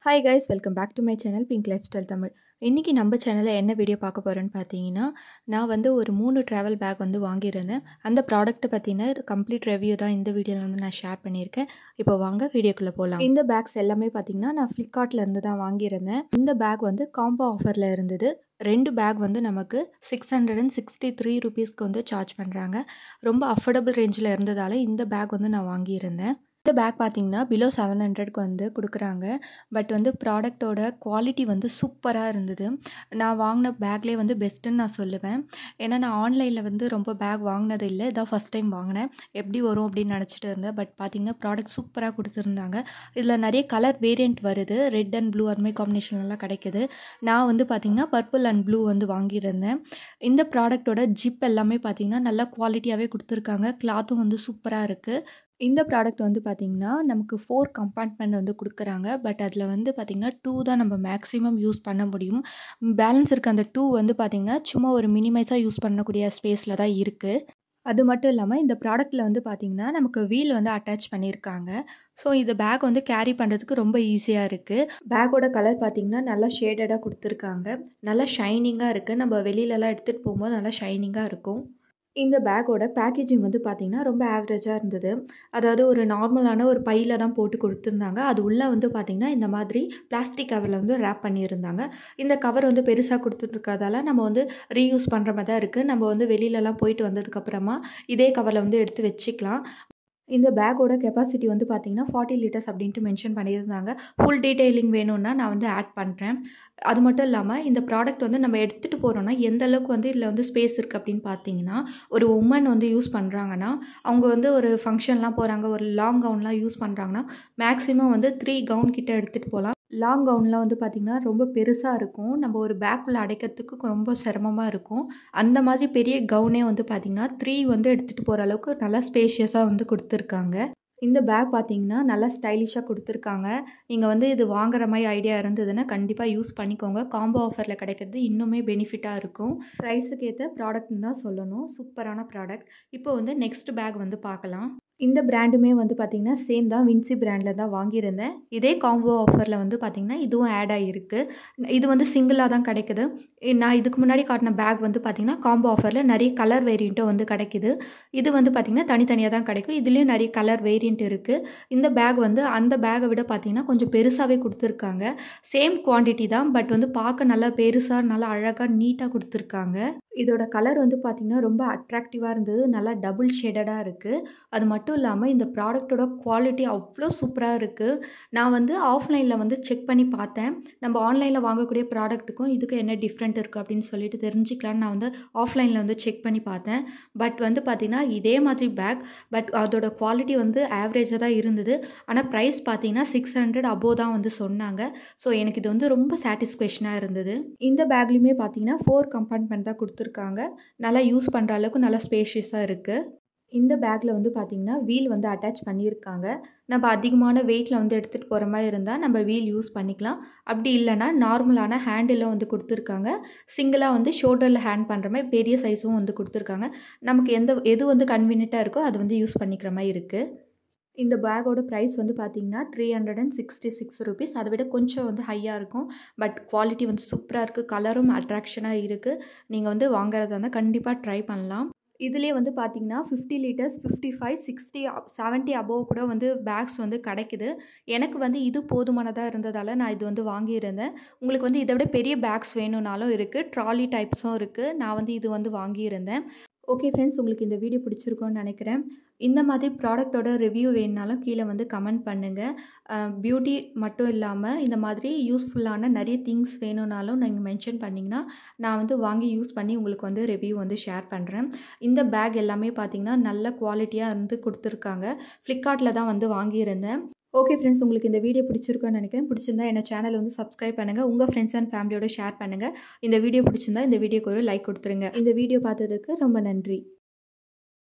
hi guys welcome back to my channel pink life style Tamil இன்றைக்கி நம்ம சேனலில் என்ன வீடியோ பார்க்க போகிறேன்னு பார்த்தீங்கன்னா நான் வந்து ஒரு மூணு ட்ராவல் பேக் வந்து வாங்கியிருந்தேன் அந்த ப்ராடக்ட்டை பற்றின கம்ப்ளீட் ரிவ்யூ தான் இந்த வீடியோவில் வந்து நான் ஷேர் பண்ணியிருக்கேன் இப்போ வாங்க வீடியோக்குள்ளே போகலாம் இந்த பேக்ஸ் எல்லாமே பார்த்தீங்கன்னா நான் ஃப்ளிப்கார்ட்டில் இருந்து தான் வாங்கியிருந்தேன் இந்த பேக் வந்து காம்போ ஆஃபரில் இருந்தது ரெண்டு பேக் வந்து நமக்கு six hundred and sixty three ருபீஸ்க்கு வந்து சார்ஜ் பண்ணுறாங்க ரொம்ப அஃபோர்டபுள் ரேஞ்சில் இருந்ததால் இந்த பேக் வந்து நான் வாங்கியிருந்தேன் இந்த பேக் பார்த்தீங்கன்னா பிலோ செவன் ஹண்ட்ரட்க்கு வந்து கொடுக்குறாங்க பட் வந்து ப்ராடக்டோட குவாலிட்டி வந்து சூப்பராக இருந்தது நான் வாங்கின பேக்லேயே வந்து பெஸ்ட்டுன்னு நான் சொல்லுவேன் ஏன்னா நான் ஆன்லைனில் வந்து ரொம்ப பேக் வாங்கினது இல்லை இதான் ஃபஸ்ட் டைம் வாங்கினேன் எப்படி வரும் அப்படின்னு நினச்சிட்டு இருந்தேன் பட் பார்த்தீங்கன்னா ப்ராடக்ட் சூப்பராக கொடுத்துருந்தாங்க இதில் நிறைய கலர் வேரியண்ட் வருது ரெட் அண்ட் ப்ளூ அதுமாதிரி காம்பினேஷன்லாம் கிடைக்குது நான் வந்து பார்த்திங்கன்னா பர்பிள் அண்ட் ப்ளூ வந்து வாங்கியிருந்தேன் இந்த ப்ராடக்டோட ஜிப் எல்லாமே பார்த்திங்கன்னா நல்லா குவாலிட்டியாகவே கொடுத்துருக்காங்க கிளாத்தும் வந்து சூப்பராக இருக்குது இந்த ப்ராடக்ட் வந்து பார்த்திங்கன்னா நமக்கு ஃபோர் கம்பார்ட்மெண்ட் வந்து கொடுக்குறாங்க பட் அதில் வந்து பார்த்திங்கன்னா டூ தான் நம்ம மேக்ஸிமம் யூஸ் பண்ண முடியும் பேலன்ஸ் இருக்க அந்த டூ வந்து பார்த்திங்கன்னா சும்மா ஒரு மினிமைஸாக யூஸ் பண்ணக்கூடிய ஸ்பேஸில் தான் இருக்குது அது மட்டும் இல்லாமல் இந்த ப்ராடக்ட்டில் வந்து பார்த்திங்கன்னா நமக்கு வீல் வந்து அட்டாச் பண்ணியிருக்காங்க ஸோ இந்த பேக் வந்து கேரி பண்ணுறதுக்கு ரொம்ப ஈஸியாக இருக்குது பேக்கோட கலர் பார்த்திங்கன்னா நல்லா ஷேடடாக கொடுத்துருக்காங்க நல்லா ஷைனிங்காக இருக்குது நம்ம வெளியிலலாம் எடுத்துகிட்டு போகும்போது நல்லா ஷைனிங்காக இருக்கும் இந்த பேக்கோட பேக்கேஜிங் வந்து பார்த்திங்கன்னா ரொம்ப ஆவரேஜாக இருந்தது அதாவது ஒரு நார்மலான ஒரு பையில் தான் போட்டு கொடுத்துருந்தாங்க அது உள்ளே வந்து பார்த்திங்கன்னா இந்த மாதிரி பிளாஸ்டிக் கவரில் வந்து ரேப் பண்ணியிருந்தாங்க இந்த கவர் வந்து பெருசாக கொடுத்துருக்கிறதால நம்ம வந்து ரீயூஸ் பண்ணுற மாதிரி தான் இருக்குது நம்ம வந்து வெளியிலலாம் போயிட்டு வந்ததுக்கப்புறமா இதே கவரில் வந்து எடுத்து வச்சுக்கலாம் இந்த பேக்கோட கெப்பாசிட்டி வந்து பார்த்திங்கன்னா ஃபார்ட்டி லிட்டர்ஸ் அப்படின்ட்டு மென்ஷன் பண்ணியிருந்தாங்க ஃபுல் டீட்டெயிலிங் வேணும்னா நான் வந்து ஆட் பண்ணுறேன் அது மட்டும் இல்லாமல் இந்த ப்ராடக்ட் வந்து நம்ம எடுத்துகிட்டு போகிறோன்னா எந்த அளவுக்கு வந்து இதில் வந்து ஸ்பேஸ் இருக்குது அப்படின்னு பார்த்தீங்கன்னா ஒரு உமன் வந்து யூஸ் பண்ணுறாங்கன்னா அவங்க வந்து ஒரு ஃபங்க்ஷன்லாம் போகிறாங்க ஒரு லாங் கவுன்லாம் யூஸ் பண்ணுறாங்கன்னா மேக்ஸிமம் வந்து த்ரீ கவுன் கிட்ட எடுத்துகிட்டு போகலாம் லாங் கவுன்லாம் வந்து பார்த்திங்கன்னா ரொம்ப பெருசாக இருக்கும் நம்ம ஒரு பேக்குள்ளே அடைக்கிறதுக்கு ரொம்ப சிரமமாக இருக்கும் அந்த மாதிரி பெரிய கவுனே வந்து பார்த்திங்கன்னா த்ரீ வந்து எடுத்துகிட்டு போகிற அளவுக்கு நல்லா ஸ்பேஷியஸாக வந்து கொடுத்துருக்காங்க இந்த பேக் பார்த்தீங்கன்னா நல்லா ஸ்டைலிஷாக கொடுத்துருக்காங்க நீங்கள் வந்து இது வாங்குற மாதிரி ஐடியா இருந்ததுன்னா கண்டிப்பாக யூஸ் பண்ணிக்கோங்க காம்போ ஆஃபரில் கிடைக்கிறது இன்னுமே பெனிஃபிட்டாக இருக்கும் ப்ரைஸுக்கு ஏற்ற ப்ராடக்ட்னு தான் சொல்லணும் சூப்பரான ப்ராடக்ட் இப்போ வந்து நெக்ஸ்ட் பேக் வந்து பார்க்கலாம் இந்த பிராண்டுமே வந்து பார்த்திங்கன்னா சேம் தான் வின்சி பிராண்டில் தான் வாங்கியிருந்தேன் இதே காம்போ ஆஃபரில் வந்து பார்த்திங்கன்னா இதுவும் ஆட் ஆகிருக்கு இது வந்து சிங்கிளாக தான் கிடைக்குது நான் இதுக்கு முன்னாடி காட்டின பேக் வந்து பார்த்திங்கன்னா காம்போ ஆஃபரில் நிறைய கலர் வேரியண்ட்டும் வந்து கிடைக்குது இது வந்து பார்த்திங்கன்னா தனித்தனியாக தான் கிடைக்கும் இதுலேயும் நிறைய கலர் வேரியண்ட் இருக்குது இந்த பேக் வந்து அந்த பேக்கை விட பார்த்திங்கன்னா கொஞ்சம் பெருசாகவே கொடுத்துருக்காங்க சேம் குவான்டிட்டி தான் பட் வந்து பார்க்க நல்லா பெருசாக நல்லா அழகாக நீட்டாக கொடுத்துருக்காங்க இதோட கலர் வந்து பார்த்திங்கன்னா ரொம்ப அட்ராக்டிவாக இருந்தது நல்லா டபுள் ஷேடடாக இருக்குது அது மட்டும் இல்லாமல் இந்த ப்ராடக்ட்டோட குவாலிட்டி அவ்வளோ சூப்பராக இருக்குது நான் வந்து ஆஃப்லைனில் வந்து செக் பண்ணி பார்த்தேன் நம்ம ஆன்லைனில் வாங்கக்கூடிய ப்ராடக்ட்டுக்கும் இதுக்கு என்ன டிஃப்ரெண்ட் இருக்குது அப்படின்னு சொல்லிட்டு தெரிஞ்சுக்கலான்னு நான் வந்து ஆஃப்லைனில் வந்து செக் பண்ணி பார்த்தேன் பட் வந்து பார்த்திங்கன்னா இதே மாதிரி பேக் பட் அதோட குவாலிட்டி வந்து ஆவரேஜாக தான் இருந்தது ஆனால் ப்ரைஸ் பார்த்திங்கன்னா சிக்ஸ் ஹண்ட்ரட் அபோவ் தான் வந்து சொன்னாங்க ஸோ எனக்கு இது வந்து ரொம்ப சாட்டிஸ்ஃபேக்ஷனாக இருந்தது இந்த பேக்லேயுமே பார்த்திங்கன்னா ஃபோர் கம்பார்ட்மெண்ட் தான் கொடுத்துருக்காங்க நல்லா யூஸ் பண்ணுற அளவுக்கு நல்லா ஸ்பேஷியஸாக இருக்குது இந்த பேக்கில் வந்து பார்த்திங்கன்னா வீல் வந்து அட்டாச் பண்ணியிருக்காங்க நம்ம அதிகமான வெயிட்டில் வந்து எடுத்துகிட்டு போகிற மாதிரி இருந்தால் நம்ம வீல் யூஸ் பண்ணிக்கலாம் அப்படி இல்லைனா நார்மலான ஹேண்டிலும் வந்து கொடுத்துருக்காங்க சிங்கிளாக வந்து ஷோல்டரில் ஹேண்ட் பண்ணுற மாதிரி பெரிய சைஸும் வந்து கொடுத்துருக்காங்க நமக்கு எந்த எது வந்து கன்வீனியண்ட்டாக இருக்கோ அது வந்து யூஸ் பண்ணிக்கிற மாதிரி இருக்குது இந்த பேக்கோட ப்ரைஸ் வந்து பார்த்தீங்கன்னா three hundred and sixty six rupees அதை விட கொஞ்சம் வந்து ஹையாக இருக்கும் பட் குவாலிட்டி வந்து சூப்பராக இருக்குது கலரும் அட்ராக்ஷனாக இருக்குது நீங்கள் வந்து வாங்குறதா இருந்தால் கண்டிப்பாக ட்ரை பண்ணலாம் இதுலேயே வந்து பார்த்தீங்கன்னா fifty litres fifty five sixty seventy above கூட வந்து பேக்ஸ் வந்து கிடைக்குது எனக்கு வந்து இது போதுமானதாக இருந்ததால் நான் இது வந்து வாங்கியிருந்தேன் உங்களுக்கு வந்து இதை விட பெரிய பேக்ஸ் வேணும்னாலும் இருக்குது ட்ராலி டைப்ஸும் இருக்குது நான் வந்து இது வந்து வாங்கியிருந்தேன் ஓகே ஃப்ரெண்ட்ஸ் உங்களுக்கு இந்த வீடியோ பிடிச்சிருக்கோன்னு நினைக்கிறேன் இந்த மாதிரி ப்ராடக்டோட ரிவ்யூ வேணுனாலும் கீழே வந்து கமெண்ட் பண்ணுங்கள் பியூட்டி மட்டும் இல்லாமல் இந்த மாதிரி யூஸ்ஃபுல்லான நிறைய திங்ஸ் வேணும்னாலும் நீங்கள் மென்ஷன் பண்ணிங்கன்னா நான் வந்து வாங்கி யூஸ் பண்ணி உங்களுக்கு வந்து ரிவ்யூ வந்து ஷேர் பண்ணுறேன் இந்த பேக் எல்லாமே பார்த்திங்கன்னா நல்ல குவாலிட்டியாக இருந்து கொடுத்துருக்காங்க ஃப்ளிப்கார்ட்டில் தான் வந்து வாங்கியிருந்தேன் ஓகே ஃப்ரெண்ட்ஸ் உங்களுக்கு இந்த வீடியோ பிடிச்சிருக்குன்னு நினைக்கிறேன் பிடிச்சிருந்தா என்ன சேனல் வந்து சப்ஸ்கிரைப் பண்ணுங்கள் உங்கள் ஃப்ரெண்ட்ஸ் அண்ட் ஃபேமிலியோட ஷேர் பண்ணுங்கள் இந்த வீடியோ பிடிச்சிருந்தா இந்த வீடியோக்கு ஒரு லைக் கொடுத்துருங்க இந்த வீடியோ பார்த்ததுக்கு ரொம்ப நன்றி